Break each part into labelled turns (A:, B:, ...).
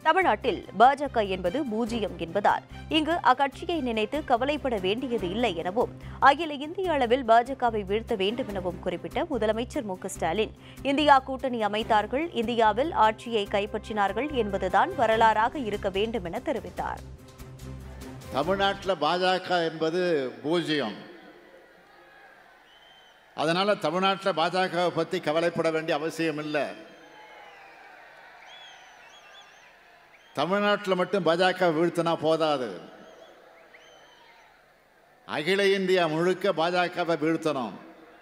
A: தமிழ்நாட்டில் பாஜக என்பது பூஜ்ஜியம் என்பதால் இங்கு அக்கட்சியை நினைத்து கவலைப்பட வேண்டியது இல்லை எனவும் அகில இந்திய அளவில் பாஜகவை வீழ்த்த வேண்டும் எனவும் குறிப்பிட்ட முதலமைச்சர் மு க ஸ்டாலின் இந்தியா கூட்டணி அமைத்தார்கள் இந்தியாவில் ஆட்சியை கைப்பற்றினார்கள் என்பதுதான் வரலாறாக இருக்க வேண்டும் என தெரிவித்தார்
B: தமிழ்நாட்டில் பாஜக என்பது பூஜ்ஜியம் அதனால் தமிழ்நாட்டில் பாஜகவை பற்றி கவலைப்பட வேண்டிய அவசியம் இல்லை தமிழ்நாட்டில் மட்டும் பாஜக வீழ்த்தினா போதாது அகில இந்தியா முழுக்க பாஜகவை வீழ்த்தணும்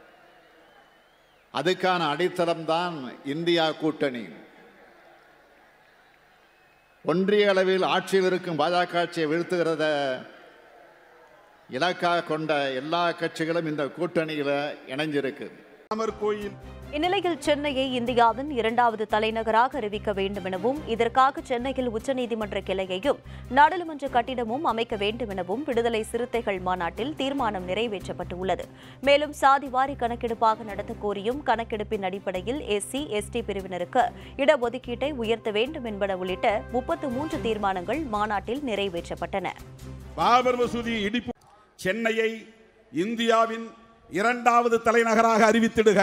B: அதுக்கான அடித்தளம் தான் இந்தியா கூட்டணி ஒன்றிய அளவில் ஆட்சியில் இருக்கும் பாஜக ஆட்சியை வீழ்த்துகிறத இலக்காக கொண்ட எல்லா கட்சிகளும் இந்த கூட்டணியில் இணைஞ்சிருக்கு
C: ராமர் கோயில்
A: இந்நிலையில் சென்னையை இந்தியாவின் இரண்டாவது தலைநகராக அறிவிக்க வேண்டும் எனவும் இதற்காக சென்னையில் உச்சநீதிமன்ற கிளையையும் நாடாளுமன்ற கட்டிடமும் அமைக்க வேண்டும் எனவும் விடுதலை சிறுத்தைகள் மாநாட்டில் தீர்மானம் நிறைவேற்றப்பட்டுள்ளது மேலும் சாதிவாரி கணக்கெடுப்பாக நடத்த கோரியும் கணக்கெடுப்பின் அடிப்படையில் எஸ்சி எஸ்டி பிரிவினருக்கு இடஒதுக்கீட்டை உயர்த்த வேண்டும் என்பன உள்ளிட்ட முப்பத்து மூன்று தீர்மானங்கள் மாநாட்டில் நிறைவேற்றப்பட்டன
C: பாபர் மசூதி இடிப்பு சென்னையை இந்தியாவின் இரண்டாவது தலைநகராக அறிவித்திடுக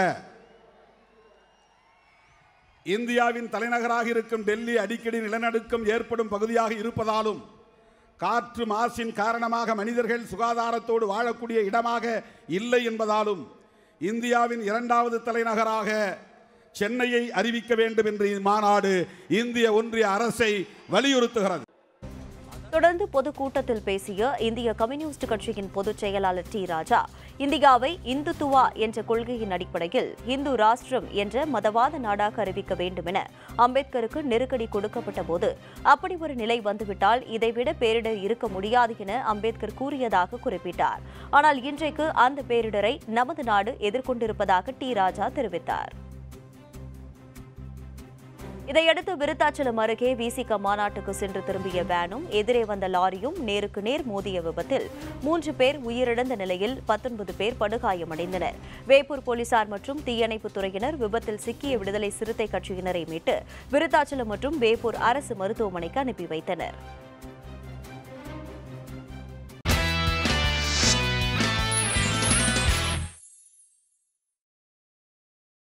C: இந்தியாவின் தலைநகராக இருக்கும் டெல்லி அடிக்கடி நிலநடுக்கம் ஏற்படும் பகுதியாக இருப்பதாலும் காற்று மாசின் காரணமாக மனிதர்கள் சுகாதாரத்தோடு வாழக்கூடிய இடமாக இல்லை என்பதாலும் இந்தியாவின் இரண்டாவது தலைநகராக சென்னையை அறிவிக்க வேண்டும் என்று இம்மாநாடு இந்திய ஒன்றிய அரசை வலியுறுத்துகிறது
A: தொடர்ந்து பொதுக்கூட்டத்தில் பேசிய இந்திய கம்யூனிஸ்ட் கட்சியின் பொதுச் செயலாளர் டி ராஜா இந்தியாவை இந்துத்துவா என்ற கொள்கையின் அடிப்படையில் இந்து ராஷ்டிரம் என்ற மதவாத நாடாக அறிவிக்க வேண்டும் என அம்பேத்கருக்கு நெருக்கடி கொடுக்கப்பட்ட போது அப்படி ஒரு நிலை வந்துவிட்டால் இதைவிட பேரிடர் இருக்க முடியாது என அம்பேத்கர் கூறியதாக குறிப்பிட்டார் ஆனால் இன்றைக்கு அந்த பேரிடரை நமது நாடு எதிர்கொண்டிருப்பதாக டி ராஜா தெரிவித்தார் இதையடுத்து விருத்தாச்சலம் அருகே விசிக மாநாட்டுக்கு சென்று திரும்பிய வேனும் எதிரே வந்த லாரியும் நேருக்கு நேர் மோதிய விபத்தில் மூன்று பேர் உயிரிழந்த நிலையில் பத்தொன்பது பேர் படுகாயமடைந்தனர் வேப்பூர் போலீசார் மற்றும் தீயணைப்புத் துறையினர் விபத்தில் சிக்கிய விடுதலை சிறுத்தை கட்சியினரை மீட்டு விருத்தாச்சலம் மற்றும் வேப்பூர் அரசு மருத்துவமனைக்கு அனுப்பி வைத்தனர்